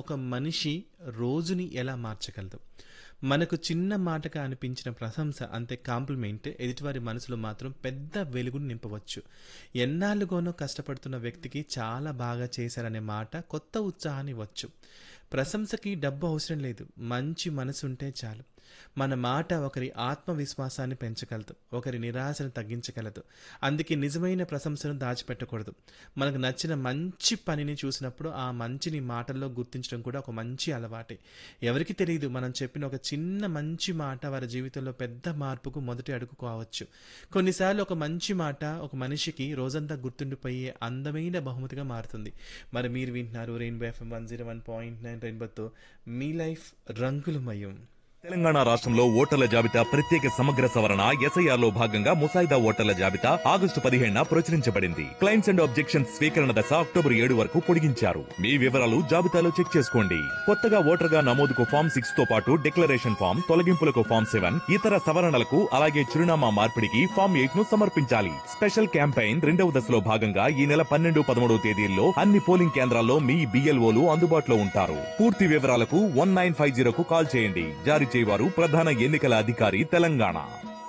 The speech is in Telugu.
ఒక మనిషి రోజుని ఎలా మార్చగలదు మనకు చిన్న మాటగా అనిపించిన ప్రశంస అంతే కాంప్లిమెంట్ ఎదుటివారి మనసులో మాత్రం పెద్ద వెలుగును నింపవచ్చు ఎన్నాళ్ళుగానో కష్టపడుతున్న వ్యక్తికి చాలా బాగా చేశారనే మాట కొత్త ఉత్సాహాన్ని ఇవ్వచ్చు ప్రశంసకి డబ్బు అవసరం లేదు మంచి మనసు ఉంటే చాలు మన మాట ఒకరి ఆత్మవిశ్వాసాన్ని పెంచగలదు ఒకరి నిరాశను తగ్గించగలదు అందుకే నిజమైన ప్రశంసను దాచిపెట్టకూడదు మనకు నచ్చిన మంచి పనిని చూసినప్పుడు ఆ మంచిని మాటల్లో గుర్తించడం కూడా ఒక మంచి అలవాటే ఎవరికి తెలియదు మనం చెప్పిన ఒక చిన్న మంచి మాట వారి జీవితంలో పెద్ద మార్పుకు మొదటి అడుగు కావచ్చు కొన్నిసార్లు ఒక మంచి మాట ఒక మనిషికి రోజంతా గుర్తుండిపోయే అందమైన బహుమతిగా మారుతుంది మరి మీరు వింటున్నారు rainbow FM one zero one point nine రెయిన్బోతో మీ లైఫ్ రంగులమయం తెలంగాణ రాష్ట్రంలో ఓటర్ల జాబితా ప్రత్యేక సమగ్ర సవరణ ఎస్ఐఆర్ లో భాగంగా ముసాయిదా ఓటర్ల జాబితా ఆగస్టు పదిహేడున ప్రచురించబడింది క్లైమ్స్ అండ్ ఆబ్జెక్షన్స్ స్వీకరణ దశ అక్టోబర్ ఏడు వరకు పొడిగించారు మీ వివరాలు జాబితాలో చెక్ చేసుకోండి కొత్తగా ఓటర్ గా నమోదుకు ఫామ్ సిక్స్ తో పాటు డిక్లరేషన్ ఫామ్ తొలగింపులకు ఫామ్ సెవెన్ ఇతర సవరణలకు అలాగే చిరునామా మార్పిడికి ఫామ్ ఎయిట్ ను సమర్పించాలి స్పెషల్ క్యాంపెయిన్ రెండవ దశలో భాగంగా ఈ నెల పన్నెండు పదమూడవ తేదీల్లో అన్ని పోలింగ్ కేంద్రాల్లో మీ బిఎల్ఓలు అందుబాటులో ఉంటారు పూర్తి వివరాలకు వన్ నైన్ ఫైవ్ జీరోకు కాల్ చేయండి జారీ చేయవారు ప్రధాన ఎన్నికల అధికారి తెలంగాణ